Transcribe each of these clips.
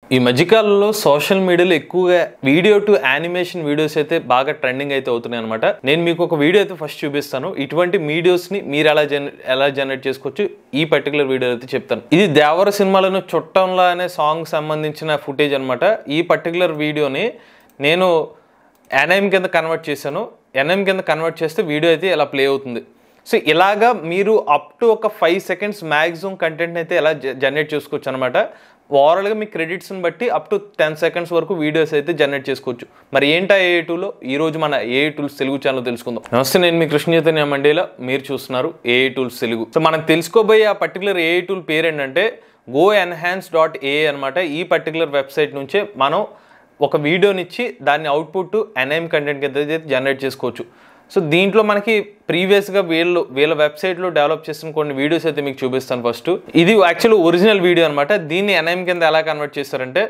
ఈ మధ్యకాలంలో సోషల్ మీడియాలో ఎక్కువగా వీడియో టు యానిమేషన్ వీడియోస్ అయితే బాగా ట్రెండింగ్ అయితే అవుతున్నాయి అనమాట నేను మీకు ఒక వీడియో అయితే ఫస్ట్ చూపిస్తాను ఇటువంటి వీడియోస్ ని మీరు ఎలా జన ఎలా జనరేట్ చేసుకోవచ్చు ఈ పర్టికులర్ వీడియో అయితే చెప్తాను ఇది దేవర సినిమాలను చుట్టంలో అనే సాంగ్ సంబంధించిన ఫుటేజ్ అనమాట ఈ పర్టికులర్ వీడియోని నేను ఎన్ఐఎం కింద కన్వర్ట్ చేశాను ఎన్ఐఎం కింద కన్వర్ట్ చేస్తే వీడియో అయితే ఇలా ప్లే అవుతుంది సో ఇలాగా మీరు అప్ టు ఒక ఫైవ్ సెకండ్స్ మ్యాక్సిమం కంటెంట్ అయితే ఎలా జనరేట్ చేసుకోవచ్చు అనమాట ఓవరాల్గా మీ క్రెడిట్స్ని బట్టి అప్ టు టెన్ సెకండ్స్ వరకు వీడియోస్ అయితే జనరేట్ చేసుకోవచ్చు మరి ఏంటా ఏ టూలో ఈ రోజు మన ఏ టూల్స్ తెలుగు ఛానల్ తెలుసుకుందాం నమస్తే నేను మీ కృష్ణ చైతన్య మండేలా మీరు చూస్తున్నారు ఏ టూల్స్ తెలుగు సో మనం తెలుసుకోబోయే ఆ పర్టికులర్ ఏ టూల్ పేరు ఏంటంటే గో ఎన్హాన్స్ డాట్ ఏ అనమాట ఈ పర్టికులర్ వెబ్సైట్ నుంచే మనం ఒక వీడియోనిచ్చి దాన్ని అవుట్పుట్ ఎన్ఐఎం కంటెంట్ కింద అయితే జనరేట్ చేసుకోవచ్చు సో దీంట్లో మనకి ప్రీవియస్గా వీళ్ళు వీళ్ళ వెబ్సైట్లో డెవలప్ చేసిన కొన్ని వీడియోస్ అయితే మీకు చూపిస్తాను ఫస్ట్ ఇది యాక్చువల్ ఒరిజినల్ వీడియో అనమాట దీన్ని ఎన్ఐఎం కింద ఎలా కన్వర్ట్ చేస్తారంటే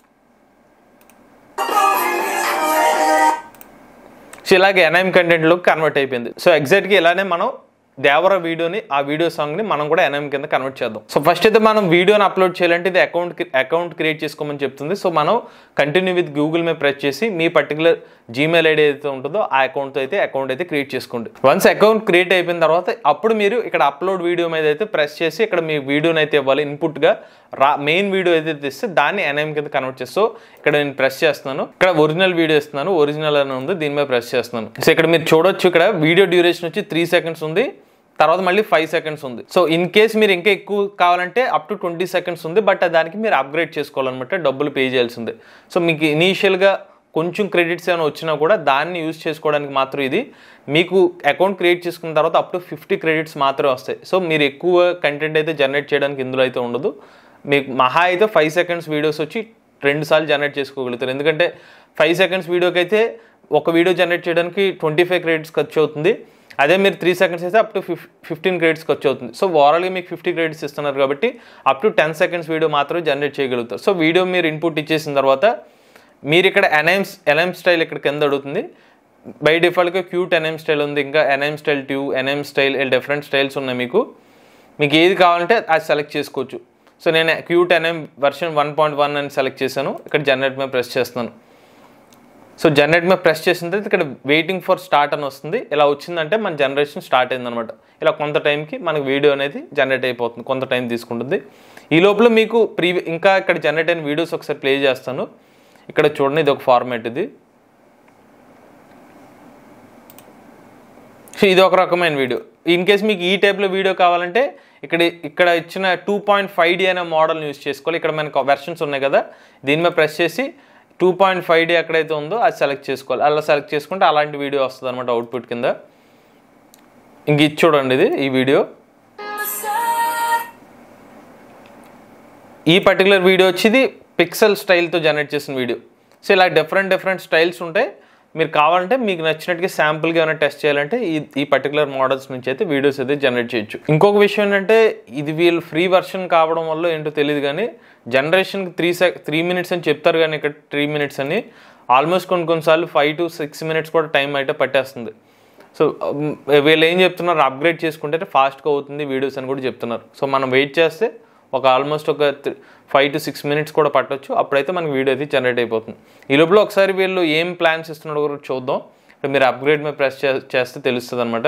సో ఇలాగే ఎన్ఐఎం కంటెంట్లోకి కన్వర్ట్ అయిపోయింది సో ఎగ్జాక్ట్గా ఇలానే మనం దేవర వీడియోని ఆ వీడియో సాంగ్ని మనం కూడా ఎన్ఎం కింద కన్వర్ట్ చేద్దాం సో ఫస్ట్ అయితే మనం వీడియోని అప్లోడ్ చేయాలంటే ఇది అకౌంట్ అకౌంట్ క్రియేట్ చేసుకోమని చెప్తుంది సో మనం కంటిన్యూ విత్ గూగుల్ మీద ప్రెస్ చేసి మీ పర్టికులర్ జీమెయిల్ ఐడి ఏదైతే ఉంటుందో ఆ అకౌంట్ అయితే అకౌంట్ అయితే క్రియేట్ చేసుకోండి వన్స్ అకౌంట్ క్రియేట్ అయిపోయిన తర్వాత అప్పుడు మీరు ఇక్కడ అప్లోడ్ వీడియో మీద అయితే ప్రెస్ చేసి ఇక్కడ మీ వీడియోని అయితే ఇవ్వాలి ఇన్పుట్గా రా మెయిన్ వీడియో ఏదైతే ఇస్తే దాన్ని ఎన్ఎం కింద కన్వర్ట్ చేస్తూ ఇక్కడ నేను ప్రెస్ చేస్తున్నాను ఇక్కడ ఒరిజినల్ వీడియో ఇస్తున్నాను ఒరిజినల్ అని ఉంది దీని మీద ప్రెస్ చేస్తున్నాను సో ఇక్కడ మీరు చూడొచ్చు ఇక్కడ వీడియో డ్యూరేషన్ వచ్చి త్రీ సెకండ్స్ ఉంది తర్వాత మళ్ళీ ఫైవ్ సెకండ్స్ ఉంది సో ఇన్ కేస్ మీరు ఇంకా ఎక్కువ కావాలంటే అప్ టు ట్వంటీ సెకండ్స్ ఉంది బట్ దానికి మీరు అప్గ్రేడ్ చేసుకోవాలన్నమాట డబ్బులు పే చేయాల్సిందే సో మీకు ఇనీషియల్గా కొంచెం క్రెడిట్స్ ఏమైనా వచ్చినా కూడా దాన్ని యూజ్ చేసుకోవడానికి మాత్రం ఇది మీకు అకౌంట్ క్రియేట్ చేసుకున్న తర్వాత అప్ టు ఫిఫ్టీ క్రెడిట్స్ మాత్రమే వస్తాయి సో మీరు ఎక్కువ కంటెంట్ అయితే జనరేట్ చేయడానికి ఇందులో అయితే ఉండదు మీకు మహా అయితే ఫైవ్ సెకండ్స్ వీడియోస్ వచ్చి రెండు సార్లు జనరేట్ చేసుకోగలుగుతారు ఎందుకంటే ఫైవ్ సెకండ్స్ వీడియోకి అయితే ఒక వీడియో జనరేట్ చేయడానికి ట్వంటీ ఫైవ్ క్రెడిట్స్ ఖర్చు అవుతుంది అదే మీరు త్రీ సెకండ్స్ అయితే up to fif fifteen credits ఖర్చు అవుతుంది సో ఓవరాల్గా మీకు ఫిఫ్టీ క్రెడిట్స్ ఇస్తున్నారు కాబట్టి up to ten seconds video మాత్రమే జనరేట్ చేయగలుగుతారు సో వీడియో మీరు ఇన్పుట్ ఇచ్చేసిన తర్వాత మీరు ఇక్కడ ఎన్ఐఎం ఎన్ఐఎం స్టైల్ ఇక్కడ కింద అడుగుతుంది బై డిఫాల్ట్గా క్యూట్ ఎన్ఐఎం స్టైల్ ఉంది ఇంకా anime style two anime style different styles ఉన్నాయి మీకు మీకు ఏది కావాలంటే అది సెలెక్ట్ చేసుకోవచ్చు సో నేను cute anime version one point one అని సెలెక్ట్ చేశాను ఇక్కడ జనరేట్ మీద ప్రెస్ చేస్తున్నాను సో జనరేట్ మీద ప్రెస్ చేసిన తర్వాత ఇక్కడ వెయిటింగ్ ఫర్ స్టార్ట్ అని వస్తుంది ఇలా వచ్చిందంటే మన జనరేషన్ స్టార్ట్ అయిందనమాట ఇలా కొంత టైంకి మనకు వీడియో అనేది జనరేట్ అయిపోతుంది కొంత టైం తీసుకుంటుంది ఈ లోపల మీకు ప్రీ ఇంకా ఇక్కడ జనరేట్ అయిన వీడియోస్ ఒకసారి ప్లే చేస్తాను ఇక్కడ చూడండి ఇది ఒక ఫార్మాట్ ఇది సో ఇది ఒక రకమైన వీడియో ఇన్ కేస్ మీకు ఈ టైప్లో వీడియో కావాలంటే ఇక్కడ ఇక్కడ ఇచ్చిన టూ పాయింట్ ఫైవ్ డి అనే మోడల్ని యూస్ చేసుకోవాలి ఇక్కడ మనకు వెర్షన్స్ ఉన్నాయి కదా దీని మీద ప్రెస్ చేసి టూ పాయింట్ ఫైవ్ డి ఎక్కడైతే ఉందో అది సెలెక్ట్ చేసుకోవాలి అలా సెలెక్ట్ చేసుకుంటే అలాంటి వీడియో వస్తుంది అనమాట అవుట్పుట్ కింద ఇంక ఇది చూడండి ఇది ఈ వీడియో ఈ పర్టికులర్ వీడియో వచ్చి ఇది పిక్సెల్ స్టైల్తో జనరేట్ చేసిన వీడియో సో ఇలా డిఫరెంట్ డిఫరెంట్ స్టైల్స్ ఉంటాయి మీరు కావాలంటే మీకు నచ్చినట్టుగా శాంపుల్గా ఏమైనా టెస్ట్ చేయాలంటే ఈ ఈ పర్టికులర్ మోడల్స్ నుంచి అయితే వీడియోస్ అయితే జనరేట్ చేయొచ్చు ఇంకొక విషయం ఏంటంటే ఇది వీళ్ళు ఫ్రీ వర్షన్ కావడం వల్ల ఏంటో తెలియదు కానీ జనరేషన్కి త్రీ సెక్ త్రీ మినిట్స్ అని చెప్తారు కానీ ఇక్కడ త్రీ మినిట్స్ అని ఆల్మోస్ట్ కొన్ని కొన్నిసార్లు ఫైవ్ టు సిక్స్ మినిట్స్ కూడా టైం అయితే పట్టేస్తుంది సో వీళ్ళు ఏం చెప్తున్నారు అప్గ్రేడ్ చేసుకుంటే ఫాస్ట్గా అవుతుంది వీడియోస్ అని కూడా చెప్తున్నారు సో మనం వెయిట్ చేస్తే ఒక ఆల్మోస్ట్ ఒక ఫైవ్ టు సిక్స్ మినిట్స్ కూడా పట్టొచ్చు అప్పుడైతే మనకి వీడియో అయితే జనరేట్ అయిపోతుంది ఈ లోపల ఒకసారి వీళ్ళు ఏం ప్లాన్స్ ఇస్తున్నాడో కూడా చూద్దాం ఇప్పుడు మీరు అప్గ్రేడ్ మీద ప్రెస్ చేస్తే తెలుస్తుంది అనమాట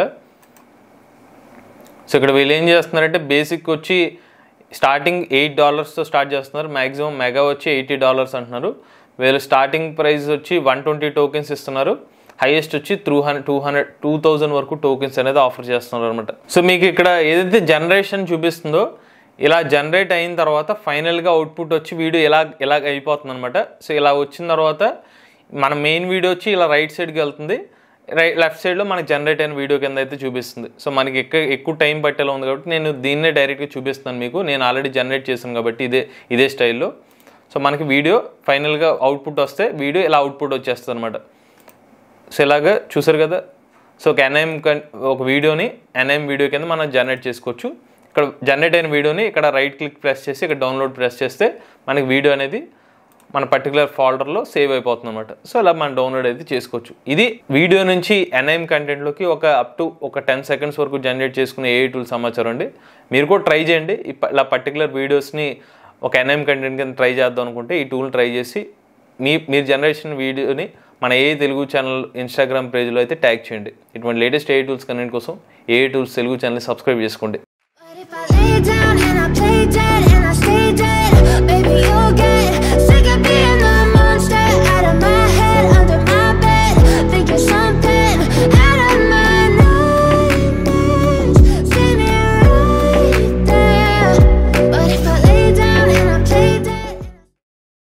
సో ఇక్కడ వీళ్ళు ఏం చేస్తున్నారంటే బేసిక్ వచ్చి స్టార్టింగ్ ఎయిట్ డాలర్స్తో స్టార్ట్ చేస్తున్నారు మ్యాక్సిమం మెగా వచ్చి ఎయిటీ డాలర్స్ అంటున్నారు వీళ్ళు స్టార్టింగ్ ప్రైస్ వచ్చి వన్ ట్వంటీ టోకెన్స్ ఇస్తున్నారు హైయెస్ట్ వచ్చి three hundred two hundred two thousand వరకు టోకెన్స్ అనేది ఆఫర్ చేస్తున్నారు అనమాట సో మీకు ఇక్కడ ఏదైతే జనరేషన్ చూపిస్తుందో ఇలా జనరేట్ అయిన తర్వాత ఫైనల్గా అవుట్పుట్ వచ్చి వీడియో ఇలా ఇలా అయిపోతుంది అనమాట సో ఇలా వచ్చిన తర్వాత మన మెయిన్ వీడియో వచ్చి ఇలా రైట్ సైడ్కి వెళ్తుంది రైట్ లెఫ్ట్ సైడ్లో మనకి జనరేట్ అయిన వీడియో కింద అయితే చూపిస్తుంది సో మనకి ఎక్కువ ఎక్కువ టైం పట్టేలా ఉంది కాబట్టి నేను దీన్నే డైరెక్ట్గా చూపిస్తాను మీకు నేను ఆల్రెడీ జనరేట్ చేశాను కాబట్టి ఇదే ఇదే స్టైల్లో సో మనకి వీడియో ఫైనల్గా అవుట్పుట్ వస్తే వీడియో ఇలా అవుట్పుట్ వచ్చేస్తుంది అనమాట సో ఇలాగా చూసారు కదా సో ఒక ఎన్ఐఎం ఒక వీడియోని ఎన్ఐఎం వీడియో కింద మనం జనరేట్ చేసుకోవచ్చు ఇక్కడ జనరేట్ అయిన వీడియోని ఇక్కడ రైట్ క్లిక్ ప్రెస్ చేసి ఇక్కడ డౌన్లోడ్ ప్రెస్ చేస్తే మనకి వీడియో అనేది మన పర్టికులర్ ఫోల్డర్లో సేవ్ అయిపోతుంది అనమాట సో అలా మనం డౌన్లోడ్ అయితే చేసుకోవచ్చు ఇది వీడియో నుంచి ఎన్ఐఎం కంటెంట్లోకి ఒక అప్ టు ఒక టెన్ సెకండ్స్ వరకు జనరేట్ చేసుకునే ఏ టూల్ సమాచారం అండి మీరు కూడా ట్రై చేయండి ఇప్ప- ఇలా పర్టికులర్ వీడియోస్ని ఒక ఎన్ఐఎం కంటెంట్ కింద ట్రై చేద్దాం అనుకుంటే ఈ టూల్ ట్రై చేసి మీ మీరు జనరేషన్ వీడియోని మన ఏ తెలుగు ఛానల్ ఇన్స్టాగ్రామ్ పేజ్లో అయితే ట్యాగ్ చేయండి ఇటువంటి లేటెస్ట్ ఏ టూల్స్ కంటెంట్ కోసం ఏ టూల్స్ తెలుగు ఛానల్ని సబ్స్క్రైబ్ చేసుకోండి